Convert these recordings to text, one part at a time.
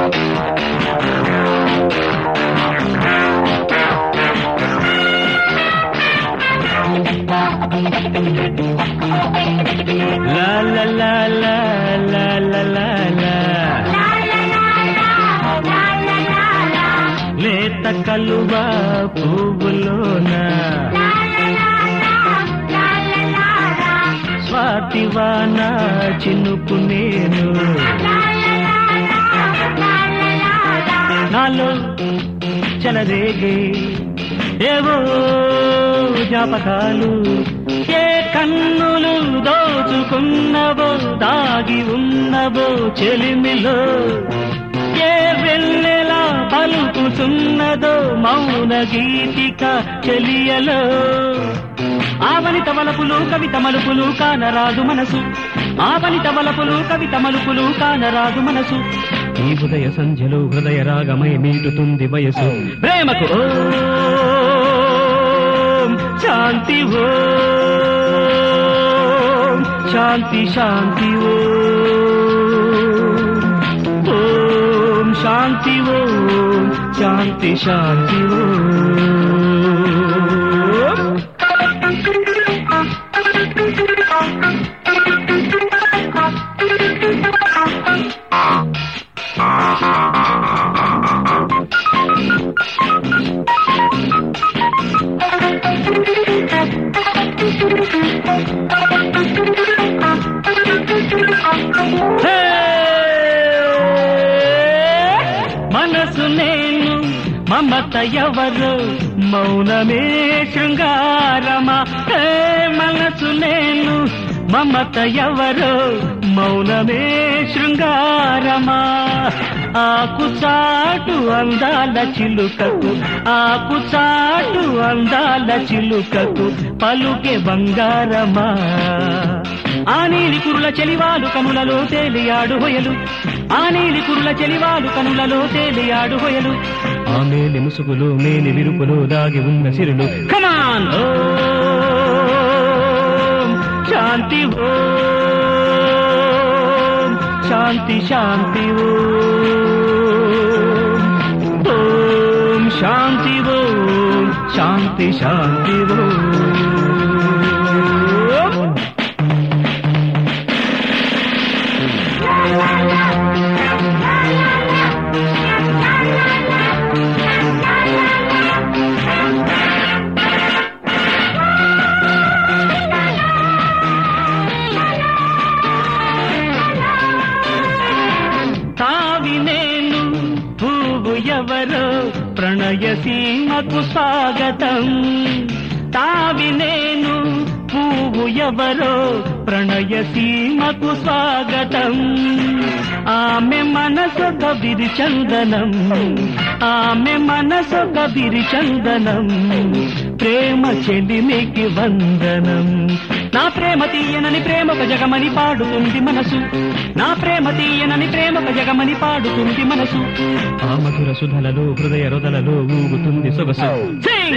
లా లా లా లా లా లా లా లా. లేత కలువ పువ్వులోన స్వాతివాన చినుకు నేను నాలో చెలరేగే ఏవో జ్ఞాపకాలు ఏ కన్నులు దోచుకున్నవో దాగి ఉన్నవో చెలిమిలో ఏ వెన్నెలా పలుకుతున్నదో మౌన గీతిక చెలియలో ఆవనిత వలపులు కవిత మలుపులు కానరాదు మనసు ఆవనిత వలపులు కవిత మలుపులు కానరాదు మనసు ఈ ఉదయ సంధ్యలో హృదయ రాగమై మీటుతుంది వయసు ప్రేమకు ఓం శాంతి ఓం శాంతి శాంతి ఓం ఓం శాంతి ఓం శాంతి శాంతి ఓం హే! మనసు నేను మమత ఎవరు మౌనమే శృంగారమా హే మనసు నేను మమత ఎవరు మౌనమే శృంగారమా ఆకు చాటు అందాల చిలుకకు ఆకు చాటు అందాల చిలుకకు పలుకే బంగారమా ఆ నీలి కురుల చెలివాలు కనులలో తేలియాడు హొయలు ఆ నీలి కురుల చెలివాలు కనులలో తేలియాడు హొయలు ఆ మేలి ముసుగులు మేలి విరుపులు దాగి ఉన్న సిరులు కమాన్ శాంతి ఓం శాంతి శాంతి ఓం ఓం శాంతి ఓం శాంతి శాంతి ఓం తావి నేను పువ్వు ఎవరో ప్రణయ సీమకు స్వాగతం తావి నేను పువ్వు ఎవరో ప్రణయ సీమకు స్వాగతం ఆమె మనసొక విరి చందనం ఆమె మనసొక విరి చందనం ప్రేమ చెలిమికి వందనం నా ప్రేమ తీయనని ప్రేమక జగమని పాడుతుంది మనసు నా ప్రేమ తీయనని ప్రేమక జగమని పాడుతుంది మనసు ఆ మధుర సుధలలో హృదయ రుదలలో ఊగుతుంది సొగసు Sing!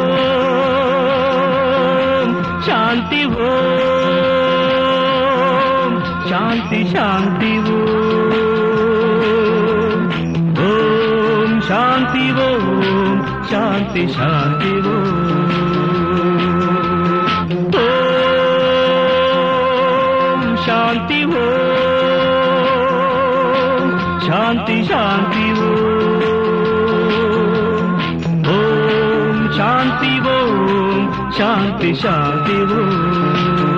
ఓం శాంతి ఓం శాంతి శాంతి ఓం ఓం శాంతి ఓం శాంతి శాంతి ఓం శాంతి ఓం శాంతి శాంతి ఓం ఓం శాంతి ఓం శాంతి శాంతి ఓం